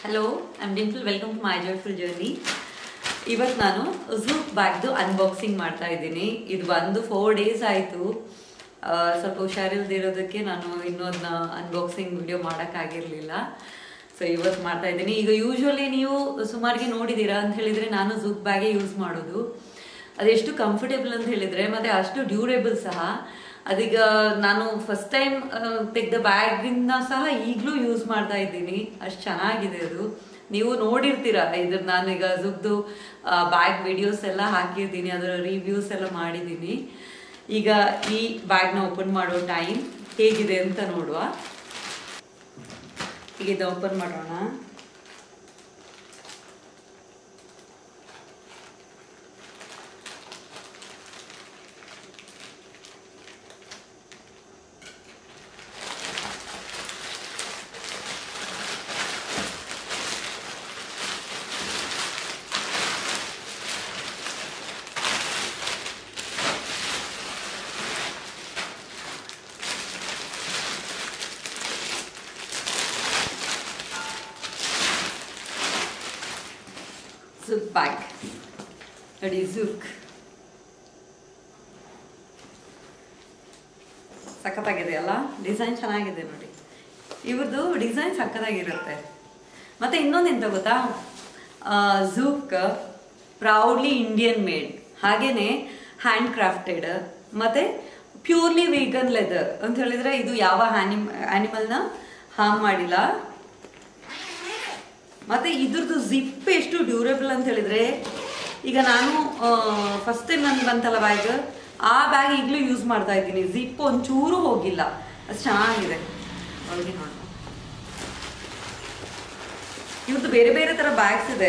hello I'm Dimple welcome to my joyful journey ಇವತ್ತು ನಾನು ಝೂಕ್ ಬ್ಯಾಗ್ದು unboxing ಮಾಡ್ತಾ ಇದ್ದೀನಿ ಇದು ಬಂದು ಫೋರ್ ಡೇಸ್ ಆಯಿತು ಸ್ವಲ್ಪ ಹುಷಾರಿಲ್ದಿರೋದಕ್ಕೆ ನಾನು ಇನ್ನೂ ಅದನ್ನ ಅನ್ಬಾಕ್ಸಿಂಗ್ ವಿಡಿಯೋ ಮಾಡೋಕ್ಕಾಗಿರಲಿಲ್ಲ ಸೊ ಇವತ್ತು ಮಾಡ್ತಾ ಇದ್ದೀನಿ ಈಗ ಯೂಶ್ವಲಿ ನೀವು ಸುಮಾರಿಗೆ ನೋಡಿದ್ದೀರಾ ಅಂತ ಹೇಳಿದರೆ ನಾನು ಝೂಕ್ ಬ್ಯಾಗೇ ಯೂಸ್ ಮಾಡೋದು ಅದೆಷ್ಟು ಕಂಫರ್ಟೇಬಲ್ ಅಂತ ಹೇಳಿದರೆ ಮತ್ತು ಅಷ್ಟು ಡ್ಯೂರೇಬಲ್ ಸಹ ಅದೀಗ ನಾನು ಫಸ್ಟ್ ಟೈಮ್ ತೆಗೆದ ಬ್ಯಾಗಿಂದ ಸಹ ಈಗಲೂ ಯೂಸ್ ಮಾಡ್ತಾ ಇದ್ದೀನಿ ಅಷ್ಟು ಚೆನ್ನಾಗಿದೆ ಅದು ನೀವು ನೋಡಿರ್ತೀರ ಇದ್ರ ನಾನೀಗ ಝುಗ್ದು ಬ್ಯಾಗ್ ವಿಡಿಯೋಸ್ ಎಲ್ಲ ಹಾಕಿರ್ತೀನಿ ಅದರ ರಿವ್ಯೂಸ್ ಎಲ್ಲ ಮಾಡಿದ್ದೀನಿ ಈಗ ಈ ಬ್ಯಾಗ್ನ ಓಪನ್ ಮಾಡೋ ಟೈಮ್ ಹೇಗಿದೆ ಅಂತ ನೋಡುವ ಈಗ ಇದು ಓಪನ್ ಮಾಡೋಣ ಝುಕ್ ಬ್ಯಾಗ್ ನೋಡಿ ಝುಕ್ ಸಖತ್ತಾಗಿದೆ ಅಲ್ಲ ಡಿಸೈನ್ ಚೆನ್ನಾಗಿದೆ ನೋಡಿ ಇವ್ರದ್ದು ಡಿಸೈನ್ ಸಖತ್ತಾಗಿರುತ್ತೆ ಮತ್ತೆ ಇನ್ನೊಂದು ಎಂತ ಗೊತ್ತಾ ಝೂಕ್ ಪ್ರೌಡ್ಲಿ ಇಂಡಿಯನ್ ಮೇಡ್ ಹಾಗೇನೆ ಹ್ಯಾಂಡ್ ಕ್ರಾಫ್ಟೆಡ್ ಮತ್ತೆ ಪ್ಯೂರ್ಲಿ ವೀಗನ್ ಲೆದರ್ ಅಂತ ಹೇಳಿದ್ರೆ ಇದು ಯಾವ ಆನಿಮ್ ಆನಿಮಲ್ನ ಹಾರ್ಮ್ ಮಾಡಿಲ್ಲ ಮತ್ತೆ ಇದ್ರದ್ದು ಜಿಪ್ ಎಷ್ಟು ಡ್ಯೂರೇಬಲ್ ಅಂತ ಹೇಳಿದ್ರೆ ಈಗ ನಾನು ಫಸ್ಟ್ ಟೈಮ್ ನನ್ಗೆ ಬಂತಲ್ಲ ಬ್ಯಾಗ್ ಆ ಬ್ಯಾಗ್ ಈಗಲೂ ಯೂಸ್ ಮಾಡ್ತಾ ಇದ್ದೀನಿ ಜಿಪ್ ಒಂಚೂರು ಹೋಗಿಲ್ಲ ಅದು ಚೆನ್ನಾಗಿದೆ ಒಳಗೆ ನೋಡೋಣ ಇವ್ರದ್ದು ಬೇರೆ ಬೇರೆ ಥರ ಬ್ಯಾಗ್ಸ್ ಇದೆ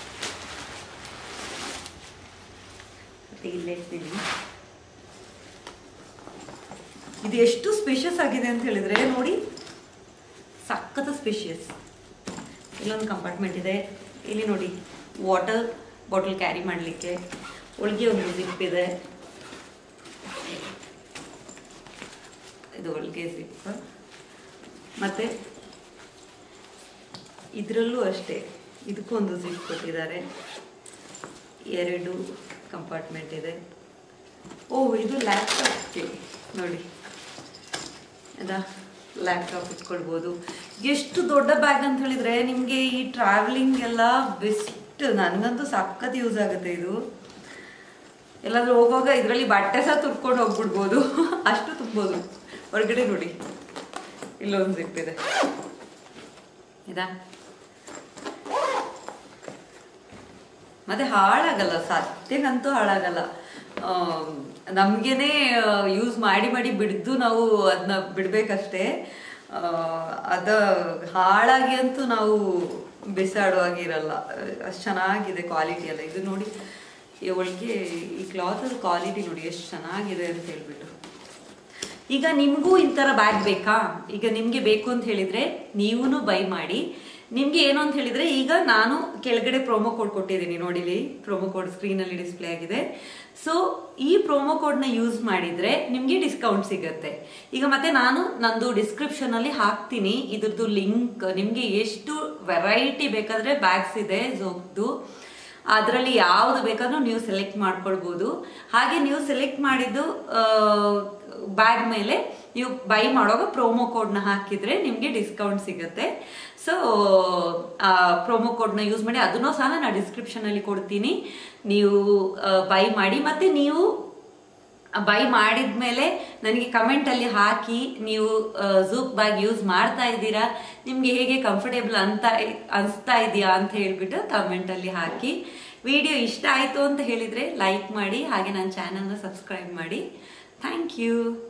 ಮತ್ತೆ ಇಲ್ಲೇ ಇಡ್ತೀನಿ ಇದು ಎಷ್ಟು ಸ್ಪೇಷಿಯಸ್ ಆಗಿದೆ ಅಂತ ಹೇಳಿದ್ರೆ ನೋಡಿ ಸಖತ್ ಸ್ಪೇಷಿಯಸ್ ಇಲ್ಲೊಂದು ಕಂಪಾರ್ಟ್ಮೆಂಟ್ ಇದೆ ಇಲ್ಲಿ ನೋಡಿ ವಾಟರ್ ಬಾಟಲ್ ಕ್ಯಾರಿ ಮಾಡಲಿಕ್ಕೆ ಒಳಗೆ ಒಂದು ಜಿಪ್ ಇದೆ ಇದು ಒಳಗೆ ಜಿಪ್ ಮತ್ತು ಇದರಲ್ಲೂ ಅಷ್ಟೇ ಇದಕ್ಕೂ ಒಂದು ಜಿಪ್ ಕೊಟ್ಟಿದ್ದಾರೆ ಎರಡು ಕಂಪಾರ್ಟ್ಮೆಂಟ್ ಇದೆ ಓ ಇದು ಲ್ಯಾಪ್ಟಾಪ್ಗೆ ನೋಡಿ ಅದಾ ಲ್ಯಾಪ್ಟಾಪ್ ಇಟ್ಕೊಳ್ಬೋದು ಎಷ್ಟು ದೊಡ್ಡ ಬ್ಯಾಗ್ ಅಂತ ಹೇಳಿದ್ರೆ ನಿಮಗೆ ಈ ಟ್ರಾವೆಲಿಂಗ್ ಎಲ್ಲ ಬೆಸ್ಟ್ ನನಗಂತೂ ಸಖತ್ ಯೂಸ್ ಆಗುತ್ತೆ ಇದು ಎಲ್ಲಾದ್ರೂ ಹೋಗುವಾಗ ಇದರಲ್ಲಿ ಬಟ್ಟೆ ಸಹ ತುರ್ಕೊಂಡು ಹೋಗ್ಬಿಡ್ಬೋದು ಅಷ್ಟು ತುಂಬೋದು ಹೊರಗಡೆ ನೋಡಿ ಇಲ್ಲೊಂದು ಜಿಪ್ ಇದೆ ಇದಾ ಮತ್ತೆ ಹಾಳಾಗಲ್ಲ ಸತ್ಯಕ್ಕಂತೂ ಹಾಳಾಗಲ್ಲ ನಮಗೇನೆ ಯೂಸ್ ಮಾಡಿ ಮಾಡಿ ಬಿಡ್ದು ನಾವು ಅದನ್ನ ಬಿಡ್ಬೇಕಷ್ಟೇ ಅದ ಹಾಳಾಗಿ ಅಂತೂ ನಾವು ಬಿಸಾಡುವಾಗಿರಲ್ಲ ಅಷ್ಟು ಚೆನ್ನಾಗಿದೆ ಕ್ವಾಲಿಟಿ ಎಲ್ಲ ಇದು ನೋಡಿ ಈ ಒಳಗೆ ಈ ಕ್ಲಾತದ ಕ್ವಾಲಿಟಿ ನೋಡಿ ಎಷ್ಟು ಚೆನ್ನಾಗಿದೆ ಅಂತ ಹೇಳ್ಬಿಟ್ಟು ಈಗ ನಿಮಗೂ ಇಂಥರ ಬ್ಯಾಗ್ ಬೇಕಾ ಈಗ ನಿಮಗೆ ಬೇಕು ಅಂತ ಹೇಳಿದ್ರೆ ನೀವೂ ಬೈ ಮಾಡಿ ನಿಮಗೆ ಏನು ಅಂತ ಹೇಳಿದ್ರೆ ಈಗ ನಾನು ಕೆಳಗಡೆ ಪ್ರೋಮೋ ಕೋಡ್ ಕೊಟ್ಟಿದ್ದೀನಿ ನೋಡಿಲಿ ಪ್ರೋಮೋ ಕೋಡ್ ಸ್ಕ್ರೀನಲ್ಲಿ ಡಿಸ್ಪ್ಲೇ ಆಗಿದೆ ಸೊ ಈ ಪ್ರೋಮೋ ಕೋಡ್ನ ಯೂಸ್ ಮಾಡಿದ್ರೆ ನಿಮಗೆ ಡಿಸ್ಕೌಂಟ್ ಸಿಗುತ್ತೆ ಈಗ ಮತ್ತೆ ನಾನು ನಂದು ಡಿಸ್ಕ್ರಿಪ್ಷನಲ್ಲಿ ಹಾಕ್ತೀನಿ ಇದ್ರದ್ದು ಲಿಂಕ್ ನಿಮಗೆ ಎಷ್ಟು ವೆರೈಟಿ ಬೇಕಾದರೆ ಬ್ಯಾಗ್ಸ್ ಇದೆ ಝೋಕ್ದು ಅದರಲ್ಲಿ ಯಾವುದು ಬೇಕಾದ್ರೂ ನೀವು ಸೆಲೆಕ್ಟ್ ಮಾಡ್ಕೊಳ್ಬೋದು ಹಾಗೆ ನೀವು ಸೆಲೆಕ್ಟ್ ಮಾಡಿದ್ದು ಬ್ಯಾಗ್ ಮೇಲೆ ನೀವು ಬೈ ಮಾಡುವಾಗ ಪ್ರೋಮೋ ಕೋಡ್ನ ಹಾಕಿದ್ರೆ ನಿಮಗೆ ಡಿಸ್ಕೌಂಟ್ ಸಿಗುತ್ತೆ ಸೊ ಆ ಪ್ರೋಮೋ ಕೋಡ್ನ ಯೂಸ್ ಮಾಡಿ ಅದನ್ನೂ ಸಹ ನಾನು ಡಿಸ್ಕ್ರಿಪ್ಷನಲ್ಲಿ ಕೊಡ್ತೀನಿ ನೀವು ಬೈ ಮಾಡಿ ಮತ್ತು ನೀವು ಬೈ ಮಾಡಿದ ಮೇಲೆ ನನಗೆ ಕಮೆಂಟಲ್ಲಿ ಹಾಕಿ ನೀವು ಝೂಕ್ ಬ್ಯಾಗ್ ಯೂಸ್ ಮಾಡ್ತಾ ಇದ್ದೀರಾ ನಿಮಗೆ ಹೇಗೆ ಕಂಫರ್ಟೇಬಲ್ ಅಂತ ಅನಿಸ್ತಾ ಇದೆಯಾ ಅಂತ ಹೇಳ್ಬಿಟ್ಟು ಕಮೆಂಟಲ್ಲಿ ಹಾಕಿ ವಿಡಿಯೋ ಇಷ್ಟ ಆಯಿತು ಅಂತ ಹೇಳಿದರೆ ಲೈಕ್ ಮಾಡಿ ಹಾಗೆ ನನ್ನ ಚಾನಲ್ನ ಸಬ್ಸ್ಕ್ರೈಬ್ ಮಾಡಿ ಥ್ಯಾಂಕ್ ಯು